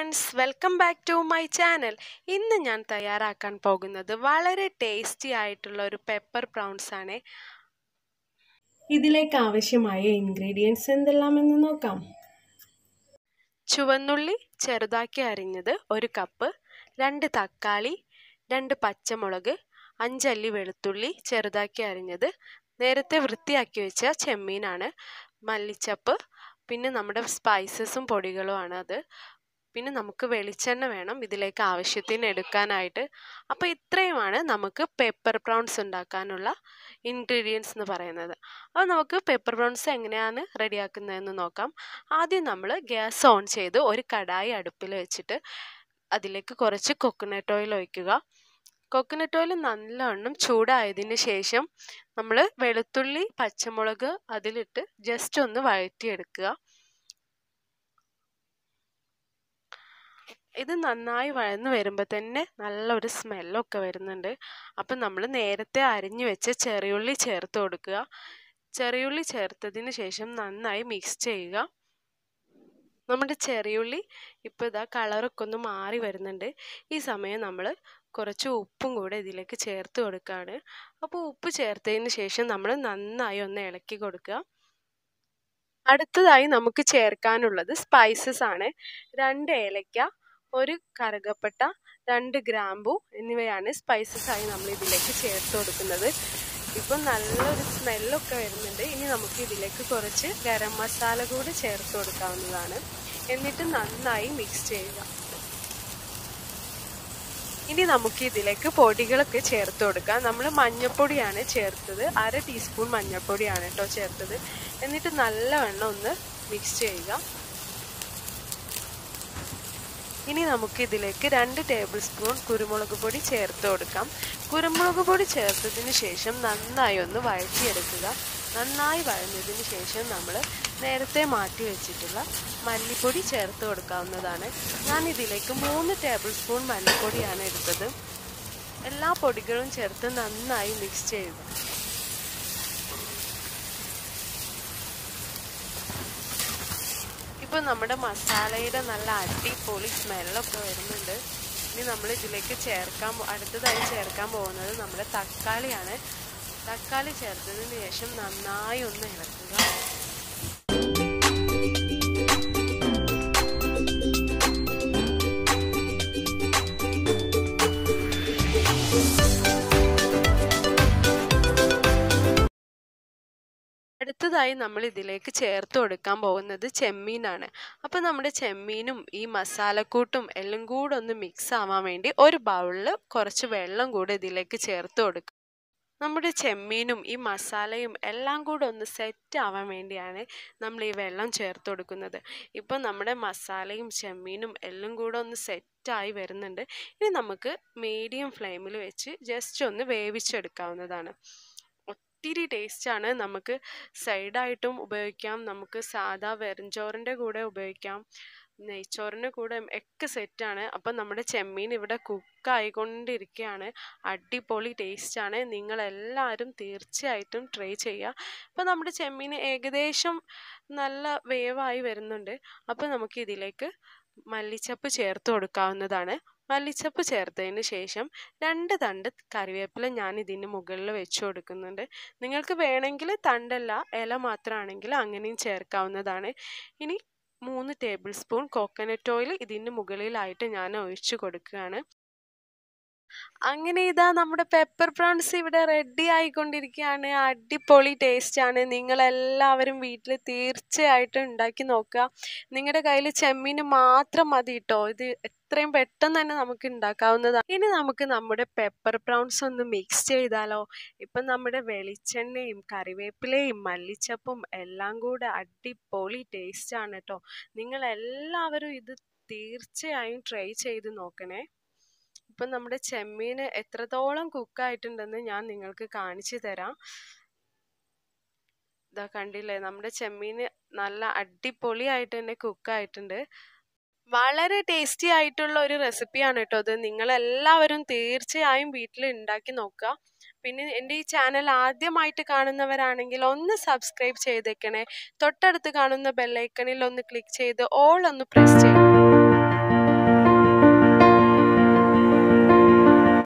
friends welcome back to my channel ഇന്ന് ഞാൻ തയ്യാറാക്കാൻ പോകുന്നത് വളരെ ടേസ്റ്റി ആയിട്ടുള്ള ഒരു പെപ്പർ പ്രൗൺസ് ആണ് ഇതിലേക്ക് ആവശ്യമായ ഇൻഗ്രീഡിയൻസ് എന്തെല്ലാമെന്ന് നോക്കാം ചുവന്നുള്ളി ചെറുതാക്കി അരിഞ്ഞത് ഒരു കപ്പ് രണ്ട് തക്കാളി രണ്ട് പച്ചമുളക് അഞ്ചല്ലി വെളുത്തുള്ളി ചെറുതാക്കി അരിഞ്ഞത് നേരത്തെ വൃത്തിയാക്കി വെച്ച ചെമ്മീനാണ് മല്ലിച്ചപ്പ് പിന്നെ നമ്മുടെ സ്പൈസസും പൊടികളുമാണ് അത് പിന്നെ നമുക്ക് വെളിച്ചെണ്ണ വേണം ഇതിലേക്ക് ആവശ്യത്തിന് എടുക്കാനായിട്ട് അപ്പോൾ ഇത്രയുമാണ് നമുക്ക് പെപ്പർ പ്രൗൺസ് ഉണ്ടാക്കാനുള്ള ഇൻഗ്രീഡിയൻസ് എന്ന് പറയുന്നത് അപ്പോൾ നമുക്ക് പെപ്പർ പ്രൗൺസ് എങ്ങനെയാണ് റെഡിയാക്കുന്നതെന്ന് നോക്കാം ആദ്യം നമ്മൾ ഗ്യാസ് ഓൺ ചെയ്ത് ഒരു കടായി അടുപ്പിൽ വെച്ചിട്ട് അതിലേക്ക് കുറച്ച് കൊക്കനട്ട് ഓയിൽ ഒഴിക്കുക കൊക്കനട്ട് ഓയിൽ നല്ലവണ്ണം ചൂടായതിന് ശേഷം നമ്മൾ വെളുത്തുള്ളി പച്ചമുളക് അതിലിട്ട് ജസ്റ്റ് ഒന്ന് വഴറ്റിയെടുക്കുക ഇത് നന്നായി വഴന്ന് വരുമ്പോൾ തന്നെ നല്ലൊരു സ്മെല്ലൊക്കെ വരുന്നുണ്ട് അപ്പം നമ്മൾ നേരത്തെ അരിഞ്ഞു വെച്ച ചെറിയുള്ളി ചേർത്ത് കൊടുക്കുക ചെറിയുള്ളി ചേർത്തതിന് ശേഷം നന്നായി മിക്സ് ചെയ്യുക നമ്മുടെ ചെറിയുള്ളി ഇപ്പോൾ ഇതാ കളറൊക്കെ ഒന്ന് മാറി വരുന്നുണ്ട് ഈ സമയം നമ്മൾ കുറച്ച് ഉപ്പും കൂടെ ഇതിലേക്ക് ചേർത്ത് കൊടുക്കുകയാണ് അപ്പോൾ ഉപ്പ് ചേർത്തതിന് ശേഷം നമ്മൾ നന്നായി ഒന്ന് ഇളക്കി കൊടുക്കുക അടുത്തതായി നമുക്ക് ചേർക്കാനുള്ളത് സ്പൈസസ് ആണ് രണ്ട് ഏലക്ക ഒരു കറുകപ്പട്ട രണ്ട് ഗ്രാമ്പു എന്നിവയാണ് സ്പൈസസ് ആയി നമ്മൾ ഇതിലേക്ക് ചേർത്ത് കൊടുക്കുന്നത് ഇപ്പം നല്ലൊരു സ്മെല്ലൊക്കെ വരുന്നുണ്ട് ഇനി നമുക്ക് ഇതിലേക്ക് കുറച്ച് ഗരം മസാല കൂടി ചേർത്ത് കൊടുക്കാവുന്നതാണ് എന്നിട്ട് നന്നായി മിക്സ് ചെയ്യുക ഇനി നമുക്ക് ഇതിലേക്ക് പൊടികളൊക്കെ ചേർത്ത് കൊടുക്കാം നമ്മൾ മഞ്ഞൾപ്പൊടിയാണ് ചേർത്തത് അര ടീസ്പൂൺ മഞ്ഞൾപ്പൊടിയാണ് കേട്ടോ ചേർത്തത് എന്നിട്ട് നല്ലവണ്ണം ഒന്ന് മിക്സ് ചെയ്യുക ഇനി നമുക്ക് ഇതിലേക്ക് രണ്ട് ടേബിൾ സ്പൂൺ കുരുമുളക് പൊടി ചേർത്ത് കൊടുക്കാം കുരുമുളക് പൊടി ചേർത്തതിന് ശേഷം നന്നായി ഒന്ന് വഴറ്റിയെടുക്കുക നന്നായി വഴഞ്ഞതിന് ശേഷം നമ്മൾ നേരത്തെ മാറ്റി വെച്ചിട്ടുള്ള മല്ലിപ്പൊടി ചേർത്ത് കൊടുക്കാവുന്നതാണ് ഞാൻ ഇതിലേക്ക് മൂന്ന് ടേബിൾ സ്പൂൺ മല്ലിപ്പൊടിയാണ് എടുത്തത് എല്ലാ പൊടികളും ചേർത്ത് നന്നായി മിക്സ് ചെയ്യുക ഇപ്പോൾ നമ്മുടെ മസാലയുടെ നല്ല അടിപൊളി സ്മെല്ലൊക്കെ വരുന്നുണ്ട് ഇനി നമ്മൾ ഇതിലേക്ക് ചേർക്കാൻ അടുത്തതായി ചേർക്കാൻ പോകുന്നത് നമ്മുടെ തക്കാളിയാണ് തക്കാളി ചേർത്തതിന് ശേഷം നന്നായി ഒന്ന് ഇളക്കുക അടുത്തതായി നമ്മൾ ഇതിലേക്ക് ചേർത്ത് കൊടുക്കാൻ പോകുന്നത് ചെമ്മീനാണ് അപ്പോൾ നമ്മുടെ ചെമ്മീനും ഈ മസാലക്കൂട്ടും എല്ലാം കൂടെ ഒന്ന് മിക്സ് ആവാൻ വേണ്ടി ഒരു ബൗളിൽ കുറച്ച് വെള്ളം കൂടെ ഇതിലേക്ക് ചേർത്ത് കൊടുക്കുക നമ്മുടെ ചെമ്മീനും ഈ മസാലയും എല്ലാം കൂടെ ഒന്ന് സെറ്റ് ആവാൻ വേണ്ടിയാണ് നമ്മൾ ഈ വെള്ളം ചേർത്ത് കൊടുക്കുന്നത് ഇപ്പം നമ്മുടെ മസാലയും ചെമ്മീനും എല്ലാം കൂടെ ഒന്ന് സെറ്റായി വരുന്നുണ്ട് ഇനി നമുക്ക് മീഡിയം ഫ്ലെയിമിൽ വെച്ച് ജസ്റ്റ് ഒന്ന് വേവിച്ചെടുക്കാവുന്നതാണ് ഒത്തിരി ടേസ്റ്റാണ് നമുക്ക് സൈഡായിട്ടും ഉപയോഗിക്കാം നമുക്ക് സാധാ വെറുംചോറിൻ്റെ കൂടെ ഉപയോഗിക്കാം നെയ്ച്ചോറിൻ്റെ കൂടെ ഒക്കെ സെറ്റാണ് അപ്പം നമ്മുടെ ചെമ്മീൻ ഇവിടെ കുക്കായിക്കൊണ്ടിരിക്കുകയാണ് അടിപൊളി ടേസ്റ്റാണ് നിങ്ങളെല്ലാവരും തീർച്ചയായിട്ടും ട്രൈ ചെയ്യുക അപ്പോൾ നമ്മുടെ ചെമ്മീൻ ഏകദേശം നല്ല വേവായി വരുന്നുണ്ട് അപ്പോൾ നമുക്ക് ഇതിലേക്ക് മല്ലിച്ചപ്പ് ചേർത്ത് കൊടുക്കാവുന്നതാണ് മല്ലിച്ചപ്പ് ചേർത്തതിന് ശേഷം രണ്ട് തണ്ട് കറിവേപ്പില ഞാൻ ഇതിന് മുകളിൽ വെച്ച് കൊടുക്കുന്നുണ്ട് നിങ്ങൾക്ക് വേണമെങ്കിൽ തണ്ടല്ല ഇല മാത്രമാണെങ്കിൽ അങ്ങനെയും ചേർക്കാവുന്നതാണ് ഇനി മൂന്ന് ടേബിൾ സ്പൂൺ കോക്കനട്ട് ഓയിൽ ഇതിന് മുകളിലായിട്ട് ഞാൻ ഒഴിച്ചു കൊടുക്കുകയാണ് അങ്ങനെ ഇതാ നമ്മുടെ പെപ്പർ പ്രോൺസ് ഇവിടെ റെഡി ആയിക്കൊണ്ടിരിക്കുകയാണ് അടിപൊളി ടേസ്റ്റാണ് നിങ്ങളെല്ലാവരും വീട്ടിൽ തീർച്ചയായിട്ടും ഉണ്ടാക്കി നോക്കുക നിങ്ങളുടെ കയ്യിൽ ചെമ്മീൻ മാത്രം മതി കേട്ടോ ഇത് എത്രയും പെട്ടെന്ന് തന്നെ നമുക്ക് ഉണ്ടാക്കാവുന്നതാണ് ഇനി നമുക്ക് നമ്മുടെ പെപ്പർ പ്രൗൺസ് ഒന്ന് മിക്സ് ചെയ്താലോ ഇപ്പം നമ്മുടെ വെളിച്ചെണ്ണയും കറിവേപ്പിലയും മല്ലിച്ചപ്പും എല്ലാം കൂടെ അടിപൊളി ടേസ്റ്റാണ് കേട്ടോ നിങ്ങളെല്ലാവരും ഇത് തീർച്ചയായും ട്രൈ ചെയ്ത് നോക്കണേ ഇപ്പം നമ്മുടെ ചെമ്മീൻ എത്രത്തോളം കുക്കായിട്ടുണ്ടെന്ന് ഞാൻ നിങ്ങൾക്ക് കാണിച്ചു തരാം ഇതാ കണ്ടില്ലേ നമ്മുടെ ചെമ്മീൻ നല്ല അടിപൊളിയായിട്ട് തന്നെ കുക്കായിട്ടുണ്ട് വളരെ ടേസ്റ്റി ആയിട്ടുള്ള ഒരു റെസിപ്പിയാണ് കേട്ടോ അത് നിങ്ങളെല്ലാവരും തീർച്ചയായും വീട്ടിൽ ഉണ്ടാക്കി നോക്കുക പിന്നെ എൻ്റെ ഈ ചാനൽ ആദ്യമായിട്ട് കാണുന്നവരാണെങ്കിൽ ഒന്ന് സബ്സ്ക്രൈബ് ചെയ്തേക്കണേ തൊട്ടടുത്ത് കാണുന്ന ബെല്ലൈക്കണിൽ ഒന്ന് ക്ലിക്ക് ചെയ്ത് ഓൾ ഒന്ന് പ്രസ് ചെയ്യണം